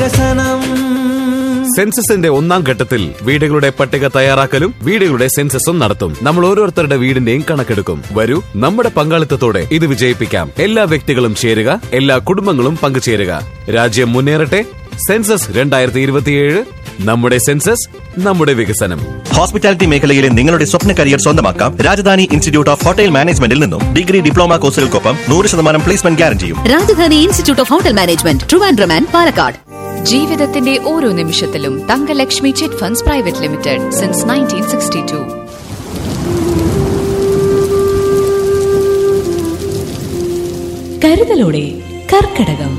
വികസനം സെൻസസിന്റെ ഒന്നാം ഘട്ടത്തിൽ വീടുകളുടെ പട്ടിക തയ്യാറാക്കലും വീടുകളുടെ സെൻസസും നടത്തും നമ്മൾ ഓരോരുത്തരുടെ വീടിന്റെയും കണക്കെടുക്കും വരൂ നമ്മുടെ പങ്കാളിത്തത്തോടെ ഇത് വിജയിപ്പിക്കാം എല്ലാ വ്യക്തികളും ചേരുക എല്ലാ കുടുംബങ്ങളും പങ്കുചേരുക രാജ്യം മുന്നേറട്ടെ സെൻസസ് രണ്ടായിരത്തി ഇരുപത്തിയേഴ് നമ്മുടെ സെൻസസ് നമ്മുടെ വികസനം ഹോസ്പിറ്റാലിറ്റി മേഖലയിലെ നിങ്ങളുടെ സ്വപ്ന കരിയർ സ്വന്തമാക്കാം രാജധാനി ഇൻസ്റ്റിറ്റ്യൂട്ട് ഓഫ് ഹോട്ടൽ മാനേജ്മെന്റിൽ നിന്നും ഡിഗ്രി ഡിപ്ലോമ കോഴ്സുകൾക്കൊപ്പം നൂറ് ശതമാനം പ്ലേസ്മെന്റ് ഗ്യാരണ്ടിയും Rajadhani institute of hotel management Trivandrum and Palakkad ജീവിതത്തിന്റെ ഓരോ നിമിഷത്തിലും Thankalakshmi chit funds private limited since nineteen sixty two കരുതലോടെ കർക്കടകം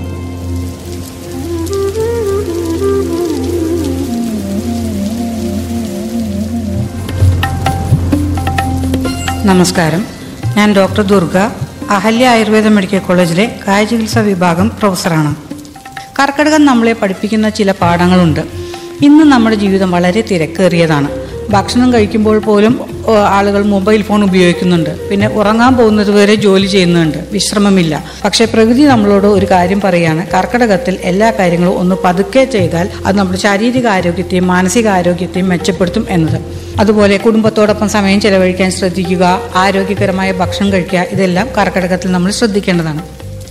നമസ്കാരം ഞാൻ ഡോക്ടർ ദുർഗ അഹല്യ ആയുർവേദ മെഡിക്കൽ കോളേജിലെ കായചികിത്സാ വിഭാഗം പ്രൊഫസറാണ് കർക്കിടകം നമ്മളെ പഠിപ്പിക്കുന്ന ചില പാഠങ്ങളുണ്ട് ഇന്ന് നമ്മുടെ ജീവിതം വളരെ തിരക്കേറിയതാണ് ഭക്ഷണം കഴിക്കുമ്പോൾ പോലും ഓ, ആളുകൾ മൊബൈൽ ഫോൺ ഉപയോഗിക്കുന്നുണ്ട് പിന്നെ ഉറങ്ങാൻ പോകുന്നത് വരെ ജോലി ചെയ്യുന്നുണ്ട് വിശ്രമമില്ല പക്ഷേ പ്രകൃതി നമ്മളോട് ഒരു കാര്യം പറയാണ് കർക്കിടകത്തിൽ എല്ലാ കാര്യങ്ങളും ഒന്ന് പതുക്കെ ചെയ്താൽ അത് നമ്മുടെ ശാരീരിക ആരോഗ്യത്തെയും മാനസിക ആരോഗ്യത്തെയും മെച്ചപ്പെടുത്തും എന്നത് അതുപോലെ കുടുംബത്തോടൊപ്പം സമയം ചെലവഴിക്കാൻ ശ്രദ്ധിക്കുക ആരോഗ്യകരമായ ഭക്ഷണം കഴിക്കുക ഇതെല്ലാം കർക്കിടകത്തിൽ നമ്മൾ ശ്രദ്ധിക്കേണ്ടതാണ്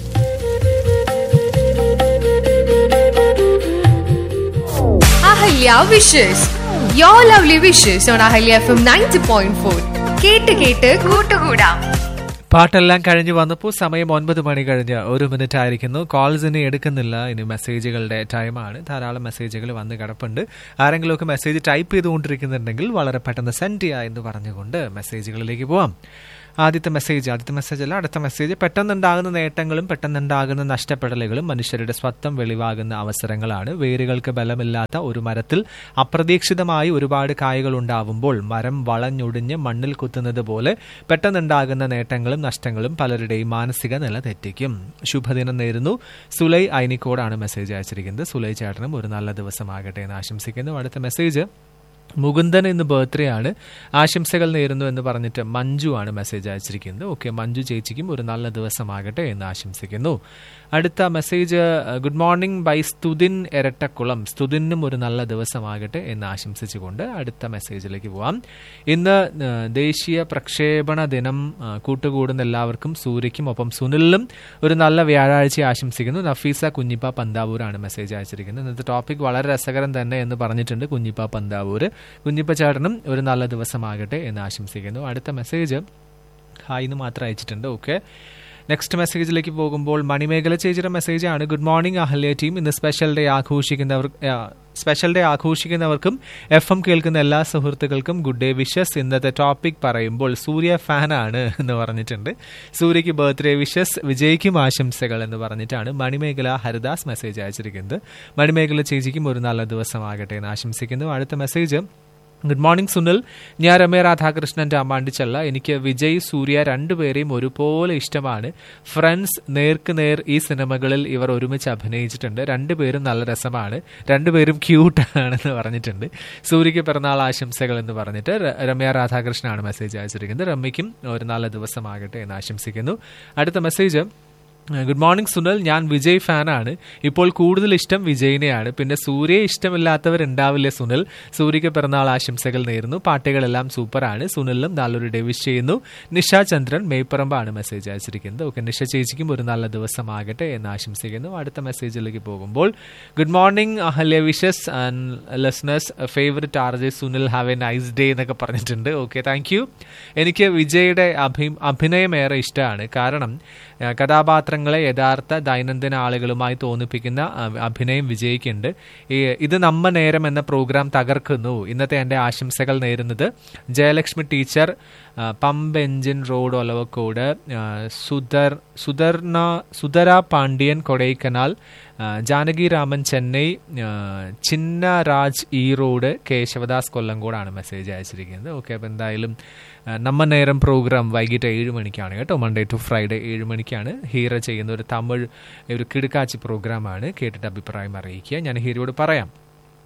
Ahalya wishes your lovely wishes on Ahalya F M ninety point four കേട്ട് കേട്ട് കൂട്ടുകൂടാം പാട്ടെല്ലാം കഴിഞ്ഞ് വന്നപ്പോൾ സമയം ഒൻപത് മണി കഴിഞ്ഞ് ഒരു മിനിറ്റ് ആയിരിക്കുന്നു കോൾസ് ഇനി എടുക്കുന്നില്ല ഇനി മെസ്സേജുകളുടെ ടൈമാണ് ധാരാളം മെസ്സേജുകൾ വന്ന് കിടപ്പുണ്ട് ആരെങ്കിലുമൊക്കെ മെസ്സേജ് ടൈപ്പ് ചെയ്തുകൊണ്ടിരിക്കുന്നുണ്ടെങ്കിൽ വളരെ പെട്ടെന്ന് സെൻഡ് ചെയ്യുക എന്ന് പറഞ്ഞുകൊണ്ട് മെസ്സേജുകളിലേക്ക് പോവാം ആദ്യത്തെ മെസ്സേജ് ആദ്യത്തെ മെസ്സേജ് അല്ല അടുത്ത മെസ്സേജ് പെട്ടെന്നുണ്ടാകുന്ന നേട്ടങ്ങളും പെട്ടെന്നുണ്ടാകുന്ന നഷ്ടപ്പെടലുകളും മനുഷ്യരുടെ സ്വത്വം വെളിവാകുന്ന അവസരങ്ങളാണ് വേരുകൾക്ക് ബലമില്ലാത്ത ഒരു മരത്തിൽ അപ്രതീക്ഷിതമായി ഒരുപാട് കായകൾ ഉണ്ടാവുമ്പോൾ മരം വളഞ്ഞൊടിഞ്ഞ് മണ്ണിൽ കുത്തുന്നത് പോലെ പെട്ടെന്നുണ്ടാകുന്ന നേട്ടങ്ങളും നഷ്ടങ്ങളും പലരുടെയും മാനസിക നില തെറ്റിക്കും ശുഭദിനം നേരുന്നു സുലൈ ഐനിക്കോടാണ് മെസ്സേജ് അയച്ചിരിക്കുന്നത് സുലൈ ചേട്ടനും ഒരു നല്ല ദിവസമാകട്ടെ എന്ന് ആശംസിക്കുന്നു അടുത്ത മെസ്സേജ് മുകുന്ദൻ ഇന്ന് ബർത്ത്ഡേ ആണ് ആശംസകൾ നേരുന്നു എന്ന് പറഞ്ഞിട്ട് മഞ്ജു ആണ് മെസ്സേജ് അയച്ചിരിക്കുന്നത് ഓക്കെ മഞ്ജു ചേച്ചിക്കും ഒരു നല്ല ദിവസമാകട്ടെ എന്ന് ആശംസിക്കുന്നു അടുത്ത message good morning bye Sthuthin Erattakulam സ്തുതിനും ഒരു നല്ല ദിവസമാകട്ടെ എന്ന് ആശംസിച്ചുകൊണ്ട് അടുത്ത മെസ്സേജിലേക്ക് പോവാം ഇന്ന് ആ, ദേശീയ പ്രക്ഷേപണ ദിനം ആ, കൂട്ടുകൂടുന്ന എല്ലാവർക്കും സൂര്യയ്ക്കും ഒപ്പം സുനിലിനും ഒരു നല്ല വ്യാഴാഴ്ച ആശംസിക്കുന്നു നഫീസ കുഞ്ഞിപ്പ പന്താവൂരാണ് മെസ്സേജ് അയച്ചിരിക്കുന്നത് ഇന്നത്തെ ടോപ്പിക് വളരെ രസകരം തന്നെ എന്ന് പറഞ്ഞിട്ടുണ്ട് കുഞ്ഞിപ്പ പന്താവൂർ കുഞ്ഞിപ്പ ചേട്ടനും ഒരു നല്ല ദിവസമാകട്ടെ എന്ന് ആശംസിക്കുന്നു അടുത്ത മെസ്സേജ് ഹായ് എന്ന് മാത്രം അയച്ചിട്ടുണ്ട് ഓക്കെ നെക്സ്റ്റ് മെസ്സേജിലേക്ക് പോകുമ്പോൾ മണിമേഖല ചേച്ചിയുടെ മെസ്സേജാണ് ഗുഡ് മോർണിംഗ് അഹല്യ ടീം ഇന്ന് സ്പെഷ്യൽ ഡേ ആഘോഷിക്കുന്നവർ ആ, സ്പെഷ്യൽ ഡേ ആഘോഷിക്കുന്നവർക്കും എഫ് എം കേൾക്കുന്ന എല്ലാ സുഹൃത്തുക്കൾക്കും ഗുഡ് ഡേ വിഷസ് ഇന്നത്തെ ടോപ്പിക് പറയുമ്പോൾ സൂര്യ ഫാനാണ് എന്ന് പറഞ്ഞിട്ടുണ്ട് സൂര്യയ്ക്ക് ബർത്ത്ഡേ വിഷസ് വിജയ്ക്കും ആശംസകൾ എന്ന് പറഞ്ഞിട്ടാണ് മണിമേഖല ഹരിദാസ് മെസ്സേജ് അയച്ചിരിക്കുന്നത് മണിമേഖല ചേച്ചിക്കും ഒരു നല്ല ദിവസമാകട്ടെ എന്ന് ആശംസിക്കുന്നു അടുത്ത മെസ്സേജ് ഗുഡ് മോർണിംഗ് സുനിൽ ഞാൻ രമ്യ രാധാകൃഷ്ണന്റെ അമ്മാണ്ടിച്ചല്ല എനിക്ക് വിജയ് സൂര്യ രണ്ടുപേരെയും ഒരുപോലെ ഇഷ്ടമാണ് ഫ്രണ്ട്സ് നേർക്ക് നേർ ഈ സിനിമകളിൽ ഇവർ ഒരുമിച്ച് അഭിനയിച്ചിട്ടുണ്ട് രണ്ടുപേരും നല്ല രസമാണ് രണ്ടുപേരും ക്യൂട്ട് ആണെന്ന് പറഞ്ഞിട്ടുണ്ട് സൂര്യയ്ക്ക് പിറന്നാൾ ആശംസകൾ എന്ന് പറഞ്ഞിട്ട് ര- രമ്യ രാധാകൃഷ്ണനാണ് മെസ്സേജ് അയച്ചിരിക്കുന്നത് രമ്യയ്ക്കും ഒരു നല്ല ദിവസമാകട്ടെ എന്ന് ആശംസിക്കുന്നു അടുത്ത മെസ്സേജ് ഗുഡ് മോർണിംഗ് സുനിൽ ഞാൻ വിജയ് ഫാനാണ് ഇപ്പോൾ കൂടുതൽ ഇഷ്ടം വിജയിനെയാണ് പിന്നെ സൂര്യയെ ഇഷ്ടമില്ലാത്തവരുണ്ടാവില്ലേ സുനിൽ സൂര്യയ്ക്ക് പിറന്നാൾ ആശംസകൾ നേരുന്നു പാട്ടുകളെല്ലാം സൂപ്പറാണ് സുനിലിനും നല്ലൊരു ഡേ വിഷ് ചെയ്യുന്നു നിഷ ചന്ദ്രൻ മേപ്പറമ്പാണ് മെസ്സേജ് അയച്ചിരിക്കുന്നത് ഓക്കെ നിഷ ചേച്ചിക്കും ഒരു നല്ല ദിവസമാകട്ടെ എന്ന് ആശംസിക്കുന്നു അടുത്ത മെസ്സേജിലേക്ക് പോകുമ്പോൾ good morning Ahalya wishes and listeners favourite R J Sunil have a nice day എന്നൊക്കെ പറഞ്ഞിട്ടുണ്ട് ഓക്കെ താങ്ക് യു എനിക്ക് വിജയുടെ അഭി അഭിനയം ഏറെ ഇഷ്ടമാണ് കാരണം ആ, കഥാപാത്രങ്ങളെ യഥാർത്ഥ ദൈനംദിന ആളുകളുമായി തോന്നിപ്പിക്കുന്ന ആ, അഭിനയം വിജയിക്കുന്നുണ്ട് ഈ ഇത് നമ്മ നേരം എന്ന പ്രോഗ്രാം തകർക്കുന്നു ഇന്നത്തെ എൻ്റെ ആശംസകൾ നേരുന്നത് ജയലക്ഷ്മി ടീച്ചർ ആ, പമ്പ് എഞ്ചിൻ റോഡ് ഒലവക്കോട് ആ, സുധർ സുധർണ സുധര പാണ്ഡ്യൻ കൊടൈക്കനാൽ ആ, ജാനകി രാമൻ ചെന്നൈ ആ, ചിന്ന രാജ് ഈറോഡ് കേശവദാസ് കൊല്ലങ്കോടാണ് മെസ്സേജ് അയച്ചിരിക്കുന്നത് ഓക്കെ അപ്പോൾ എന്തായാലും ആ, നമ്മ നേരം പ്രോഗ്രാം വൈകിട്ട് ഏഴ് മണിക്കാണ് കേട്ടോ മൺഡേ ടു ഫ്രൈഡേ ഏഴ് മണിക്കാണ് ഹീറ ചെയ്യുന്ന ഒരു തമിഴ് ഒരു കിടുക്കാച്ചി പ്രോഗ്രാമാണ് കേട്ടിട്ട് അഭിപ്രായം അറിയിക്കുക ഞാൻ ഹീറോയോട് പറയാം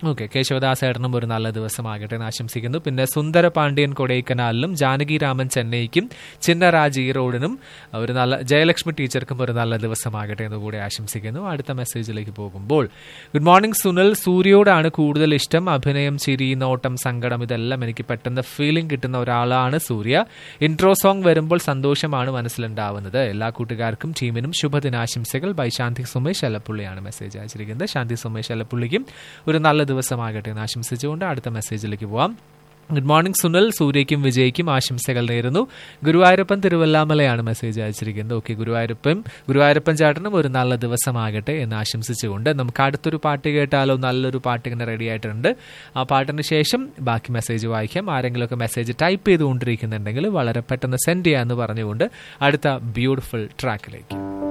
ഓക്കെ കേശവദാസ് ഏട്ടനും ഒരു നല്ല ദിവസമാകട്ടെ എന്ന് ആശംസിക്കുന്നു പിന്നെ സുന്ദര പാണ്ഡ്യൻ കൊടൈക്കനാലിലും ജാനകി രാമൻ ചെന്നൈക്കും ചിന്നരാജ് ഈറോഡിനും ഒരു നല്ല ജയലക്ഷ്മി ടീച്ചർക്കും ഒരു നല്ല ദിവസമാകട്ടെ എന്ന് കൂടി ആശംസിക്കുന്നു അടുത്ത മെസ്സേജിലേക്ക് പോകുമ്പോൾ ഗുഡ് മോർണിംഗ് സുനിൽ സൂര്യയോടാണ് കൂടുതൽ ഇഷ്ടം അഭിനയം ചിരി നോട്ടം സങ്കടം ഇതെല്ലാം എനിക്ക് പെട്ടെന്ന് ഫീലിംഗ് കിട്ടുന്ന ഒരാളാണ് സൂര്യ ഇൻട്രോ സോങ് വരുമ്പോൾ സന്തോഷമാണ് മനസ്സിലുണ്ടാവുന്നത് എല്ലാ കൂട്ടുകാർക്കും ടീമിനും ശുഭദിനാശംസകൾ ബൈ ശാന്തി സുമേഷ് എലപ്പുള്ളിയാണ് മെസ്സേജ് അയച്ചിരിക്കുന്നത് ശാന്തി സുമേഷ് എലപ്പുള്ളിക്കും ഒരു നല്ല ദിവസമാകട്ടെ എന്ന് ആശംസിച്ചുകൊണ്ട് അടുത്ത മെസ്സേജിലേക്ക് പോവാം ഗുഡ് മോർണിംഗ് സുനിൽ സൂര്യയ്ക്കും വിജയ്ക്കും ആശംസകൾ നേരുന്നു ഗുരുവായൂരപ്പൻ തിരുവല്ലാമലയാണ് മെസ്സേജ് അയച്ചിരിക്കുന്നത് ഓക്കെ ഗുരുവായൂരപ്പൻ ഗുരുവായൂരപ്പൻ ചേട്ടനും ഒരു നല്ല ദിവസമാകട്ടെ എന്ന് ആശംസിച്ചുകൊണ്ട് നമുക്ക് അടുത്തൊരു പാട്ട് കേട്ടാലോ നല്ലൊരു പാട്ട് ഇങ്ങനെ റെഡി ആയിട്ടുണ്ട് ആ പാട്ടിന് ശേഷം ബാക്കി മെസ്സേജ് വായിക്കാം ആരെങ്കിലുമൊക്കെ മെസ്സേജ് ടൈപ്പ് ചെയ്തുകൊണ്ടിരിക്കുന്നുണ്ടെങ്കിൽ വളരെ പെട്ടെന്ന് സെൻഡ് ചെയ്യാമെന്ന് പറഞ്ഞുകൊണ്ട് അടുത്ത ബ്യൂട്ടിഫുൾ ട്രാക്കിലേക്ക്